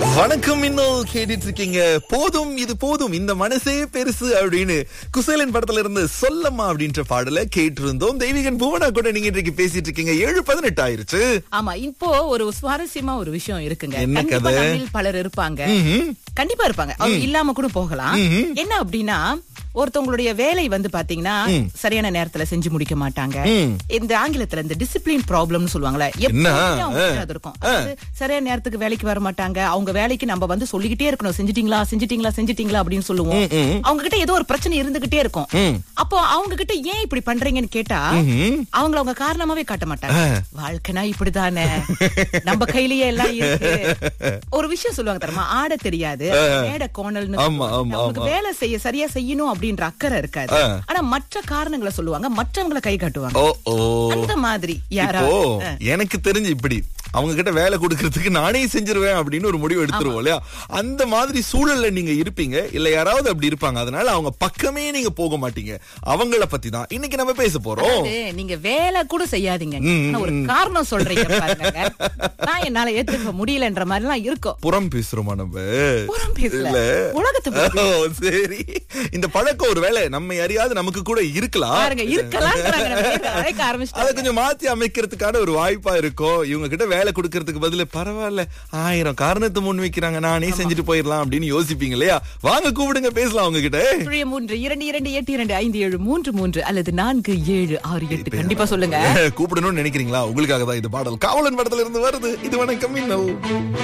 வணக்கம் இன்னும் கேட்டுட்டு இருக்கீங்க போதும் இது போதும் இந்த மனசே பெருசு அப்படின்னு குசேலன் படத்துல இருந்து சொல்லம்மா அப்படின்ற பாடல கேட்டிருந்தோம் தெய்வீகன் புவனா கூட நீங்க இன்றைக்கு பேசிட்டு இருக்கீங்க ஏழு பதினெட்டு ஆயிருச்சு ஆமா இப்போ ஒரு சுவாரஸ்யமா ஒரு விஷயம் இருக்குங்க என்ன கண்டிப்பா கதை? நம்மில் பலர் இருப்பாங்க கண்டிப்பா இருப்பாங்க அவங்க இல்லாம கூட போகலாம் என்ன அப்படின்னா ஒருத்தவங்களுடைய வேலை வந்து பாத்தீங்கன்னா சரியான நேரத்துல செஞ்சு முடிக்க மாட்டாங்க இந்த ஆங்கிலத்துல இந்த டிசிப்ளின் ப்ராப்ளம்னு சொல்லுவாங்கல்ல எப்பவுமே அவங்களுக்கு அது இருக்கும் அதாவது சரியான நேரத்துக்கு வேலைக்கு வர மாட்டாங்க அவங்க வேலைக்கு நம்ம வந்து சொல்லிக்கிட்டே இருக்கணும் செஞ்சிட்டீங்களா செஞ்சிட்டீங்களா செஞ்சிட்டீங்களா அப்படின்னு சொல்லுவோம் அவங்க கிட்ட ஏதோ ஒரு பிரச்சனை இருந்துகிட்டே இருக்கும் அப்போ அவங்க கிட்ட ஏன் இப்படி பண்றீங்கன்னு கேட்டா அவங்கள அவங்க காரணமாவே காட்ட மாட்டாங்க வாழ்க்கைனா இப்படிதானே நம்ம கையிலேயே எல்லாம் இருக்கு ஒரு விஷயம் சொல்லுவாங்க தெரியுமா ஆட தெரியாது மேட கோணல்னு ஆமா, சொல்லுவாங்க. ஆமா, அவங்களுக்கு ஆமா. வேலை செய்ய சரியா செய்யணும் அப்படின்ற அக்கறை இருக்காது ஆனா மற்ற காரணங்களை சொல்லுவாங்க மற்றவங்களை கை காட்டுவாங்க ஓ ஓ அந்த மாதிரி இப்போ யாராவது எனக்கு தெரிஞ்சு இப்படி அவங்க கிட்ட வேலை கொடுக்கறதுக்கு நானே செஞ்சிருவேன் அப்படின்னு ஒரு முடிவு எடுத்துருவோம் இல்லையா அந்த மாதிரி சூழல்ல நீங்க இருப்பீங்க இல்ல யாராவது அப்படி இருப்பாங்க அதனால அவங்க பக்கமே நீங்க போக மாட்டீங்க அவங்கள பத்தி தான் இன்னைக்கு நம்ம பேச போறோம் அதாவது, நீங்க வேலை கூட செய்யாதீங்க ஆனா ஒரு காரணம் சொல்றீங்க பாருங்க நான் என்னால ஏத்துக்க முடியலன்ற மாதிரி எல்லாம் இருக்கும் புறம் பேசுறோமா நம்ம புறம் பேசல இல்ல. உலகத்தை பத்தி ஓ, சரி இந்த பழக்கம் ஒருவேளை நம்ம அறியாது நமக்கு கூட இருக்கலாம் பாருங்க இருக்கலாம் அழைக்க ஆரம்பிச்சிட்டாங்க அதை கொஞ்சம் மாத்தி அமைக்கிறதுக்கான ஒரு வாய்ப்பா இருக்கும் இவங்க கிட்ட வேலை கொடுக்கறதுக்கு பதிலா பரவாயில்ல ஆயிரம் காரணத்தை முன் வைக்கிறாங்க நானே செஞ்சுட்டு போயிடலாம் அப்படின்னு யோசிப்பீங்க இல்லையா வாங்க கூப்பிடுங்க பேசலாம் அவங்க கிட்ட சுழிய மூன்று இரண்டு இரண்டு எட்டு இரண்டு ஐந்து ஏழு மூன்று மூன்று அல்லது நான்கு ஏழு ஆறு எட்டு கண்டிப்பா சொல்லுங்க கூப்பிடணும்னு நினைக்கிறீங்களா உங்களுக்காக தான் இது பாடல் காவலன் படத்துல இருந்து வருது இது வணக்கம் மின்னல்